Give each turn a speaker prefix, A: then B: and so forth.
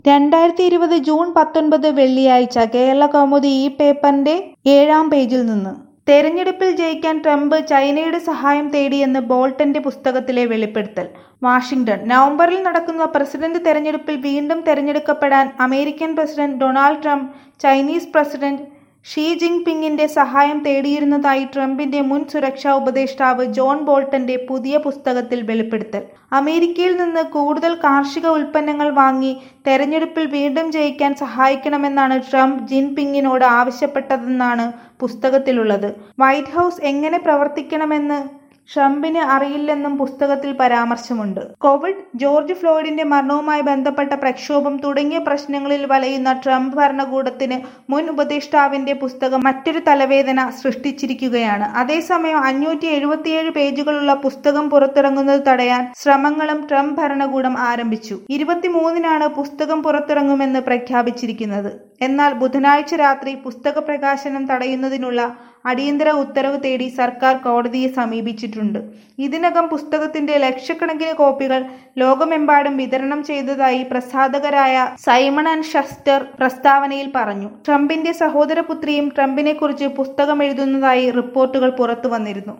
A: രണ്ടായിരത്തി ഇരുപത് ജൂൺ പത്തൊൻപത് വെള്ളിയാഴ്ച കേരള കൗമുദി ഈ പേപ്പറിന്റെ ഏഴാം പേജിൽ നിന്ന് തെരഞ്ഞെടുപ്പിൽ ജയിക്കാൻ ട്രംപ് ചൈനയുടെ സഹായം തേടിയെന്ന് ബോൾട്ടന്റെ പുസ്തകത്തിലെ വെളിപ്പെടുത്തൽ വാഷിംഗ്ടൺ നവംബറിൽ നടക്കുന്ന പ്രസിഡന്റ് തെരഞ്ഞെടുപ്പിൽ വീണ്ടും തെരഞ്ഞെടുക്കപ്പെടാൻ American president Donald Trump Chinese president Xi ജിങ് പിങ്ങിന്റെ സഹായം തേടിയിരുന്നതായി ട്രംപിന്റെ മുൻ സുരക്ഷാ ഉപദേഷ്ടാവ് ജോൺ ബോൾട്ടന്റെ പുതിയ പുസ്തകത്തിൽ വെളിപ്പെടുത്തൽ അമേരിക്കയിൽ നിന്ന് കൂടുതൽ കാർഷിക ഉൽപ്പന്നങ്ങൾ വാങ്ങി തെരഞ്ഞെടുപ്പിൽ വീണ്ടും ജയിക്കാൻ സഹായിക്കണമെന്നാണ് ട്രംപ് ജിൻപിങ്ങിനോട് ആവശ്യപ്പെട്ടതെന്നാണ് പുസ്തകത്തിലുള്ളത് വൈറ്റ് ഹൌസ് എങ്ങനെ പ്രവർത്തിക്കണമെന്ന് ട്രംപിന് അറിയില്ലെന്നും പുസ്തകത്തിൽ പരാമർശമുണ്ട് കോവിഡ് ജോർജ് ഫ്ലോയിഡിന്റെ മരണവുമായി ബന്ധപ്പെട്ട പ്രക്ഷോഭം തുടങ്ങിയ പ്രശ്നങ്ങളിൽ വലയുന്ന ട്രംപ് ഭരണകൂടത്തിന് മുൻ ഉപദേഷ്ടാവിന്റെ പുസ്തകം മറ്റൊരു തലവേദന സൃഷ്ടിച്ചിരിക്കുകയാണ് അതേസമയം അഞ്ഞൂറ്റി എഴുപത്തിയേഴ് പേജുകളുള്ള പുസ്തകം പുറത്തിറങ്ങുന്നത് തടയാൻ ശ്രമങ്ങളും ട്രംപ് ഭരണകൂടം ആരംഭിച്ചു ഇരുപത്തിമൂന്നിനാണ് പുസ്തകം പുറത്തിറങ്ങുമെന്ന് പ്രഖ്യാപിച്ചിരിക്കുന്നത് എന്നാൽ ബുധനാഴ്ച രാത്രി പുസ്തക പ്രകാശനം തടയുന്നതിനുള്ള അടിയന്തര ഉത്തരവ് തേടി സർക്കാർ കോടതിയെ സമീപിച്ചിട്ടുണ്ട് ഇതിനകം പുസ്തകത്തിന്റെ ലക്ഷക്കണക്കിന് കോപ്പികൾ ലോകമെമ്പാടും വിതരണം ചെയ്തതായി പ്രസാധകരായ സൈമൺ ആൻഡ് ഷസ്റ്റർ പ്രസ്താവനയിൽ പറഞ്ഞു ട്രംപിന്റെ സഹോദരപുത്രിയും ട്രംപിനെക്കുറിച്ച് പുസ്തകം എഴുതുന്നതായി റിപ്പോർട്ടുകൾ പുറത്തു വന്നിരുന്നു